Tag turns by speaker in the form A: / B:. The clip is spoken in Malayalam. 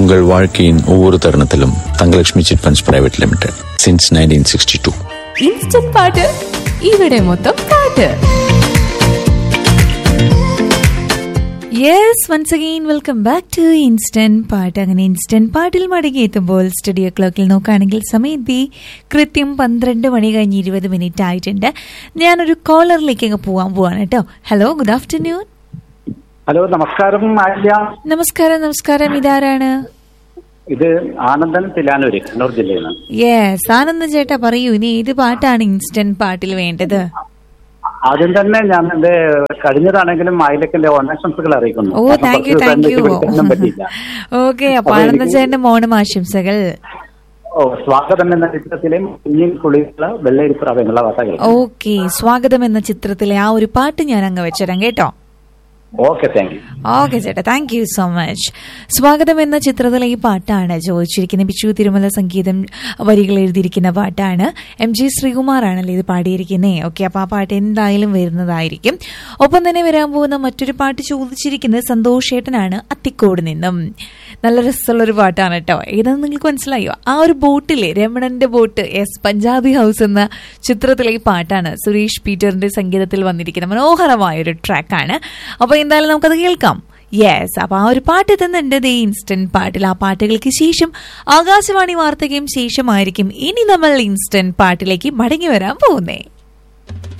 A: உங்கள் வாழ்க்கையின் ஒவ்வொரு தருணத்திலும் Thangalakshmi chit funds private limited since nineteen sixty two
B: instant പാട്ട് ഇവിടെ മൊത്തം പാട്ട്
C: yes once again welcome back to instant പാട്ട് അങ്ങനെ ഇൻസ്റ്റന്റ് പാട്ടിൽ മടങ്ങി എത്തുമ്പോൾ സ്റ്റുഡിയോ ക്ലോക്കിൽ നോക്കുകയാണെങ്കിൽ സമയം ദേ കൃത്യം പന്ത്രണ്ട് മണി കഴിഞ്ഞ് ഇരുപത് മിനിറ്റ് ആയിട്ടുണ്ട് ഞാനൊരു കോളറിലേക്ക് അങ്ങ് പോവാൻ പോവാണ് കേട്ടോ ഹലോ ഗുഡ് ആഫ്റ്റർനൂൺ
D: ഹലോ നമസ്കാരം ആര്യ
C: നമസ്കാരം നമസ്കാരം ഇതാരാണ്
D: ഇത് ആനന്ദൻ തിലാനൂര് കണ്ണൂർ ജില്ലയിൽ നിന്ന്
C: യെസ് ആനന്ദ ചേട്ടാ പറയൂ ഇനി ഏത് പാട്ടാണ് ഇൻസ്റ്റന്റ് പാട്ടിൽ വേണ്ടത്
D: ആദ്യം തന്നെ ഞാൻ എന്റെ കഴിഞ്ഞതാണെങ്കിലും ആയിലക്കന്റെ ഓണാശംസകൾ അറിയിക്കുന്നു
C: ഓ
D: കാരണം
C: താങ്ക് യു
D: കുറച്ച്
C: താങ്ക് യു
D: ദിവസം വിളിക്കാനൊന്നും പറ്റിയില്ല
C: ഓക്കെ അപ്പൊ
D: അപ്പൊ
C: ആനന്ദ
D: എനിക്ക്
C: ചേട്ടന്റെ മോണം ആശംസകൾ
D: ഓ സ്വാഗതം എന്ന ചിത്രത്തിലെ കുഞ്ഞിൻ കുളിയുള്ള വെള്ളരിപ്രാവ് എന്നുള്ള വാർത്തകൾ
C: ഓക്കെ സ്വാഗതം എന്ന ചിത്രത്തിലെ ആ ഒരു പാട്ട് ഞാൻ അങ്ങ് വെച്ചുതരാം കേട്ടോ
D: ഓക്കെ താങ്ക് യു
C: ഓക്കെ ചേട്ടാ താങ്ക് യു സോ മച്ച് സ്വാഗതം എന്ന ചിത്രത്തിലെ ഈ പാട്ടാണ് ചോദിച്ചിരിക്കുന്നത് ബിച്ചു തിരുമല സംഗീതം വരികൾ എഴുതിയിരിക്കുന്ന പാട്ടാണ് എം ജി ശ്രീകുമാറാണല്ലേ ഇത് പാടിയിരിക്കുന്നേ ഓക്കെ അപ്പൊ ആ പാട്ട് എന്തായാലും വരുന്നതായിരിക്കും ഒപ്പം തന്നെ വരാൻ പോകുന്ന മറ്റൊരു പാട്ട് ചോദിച്ചിരിക്കുന്നത് സന്തോഷേട്ടനാണ് അത്തിക്കോട് നിന്നും നല്ല രസമുള്ളൊരു പാട്ടാണ് കേട്ടോ ഏതാണെന്ന് നിങ്ങൾക്ക് മനസ്സിലായോ ആ ഒരു ബോട്ടിലെ രമണന്റെ ബോട്ട് എസ് പഞ്ചാബി ഹൗസ് എന്ന ചിത്രത്തിലെ ഈ പാട്ടാണ് സുരേഷ് പീറ്ററിന്റെ സംഗീതത്തിൽ വന്നിരിക്കുന്ന മനോഹരമായ ഒരു ട്രാക്കാണ് അപ്പൊ എന്തായാലും നമുക്കത് കേൾക്കാം യെസ് അപ്പൊ ആ ഒരു പാട്ട് തന്നുണ്ട് ദേ ഇൻസ്റ്റന്റ് പാട്ടിൽ ആ പാട്ടുകൾക്ക് ശേഷം ആകാശവാണി വാർത്തയ്ക്കും ശേഷമായിരിക്കും ഇനി നമ്മൾ ഇൻസ്റ്റന്റ് പാട്ടിലേക്ക് മടങ്ങി വരാൻ പോകുന്നേ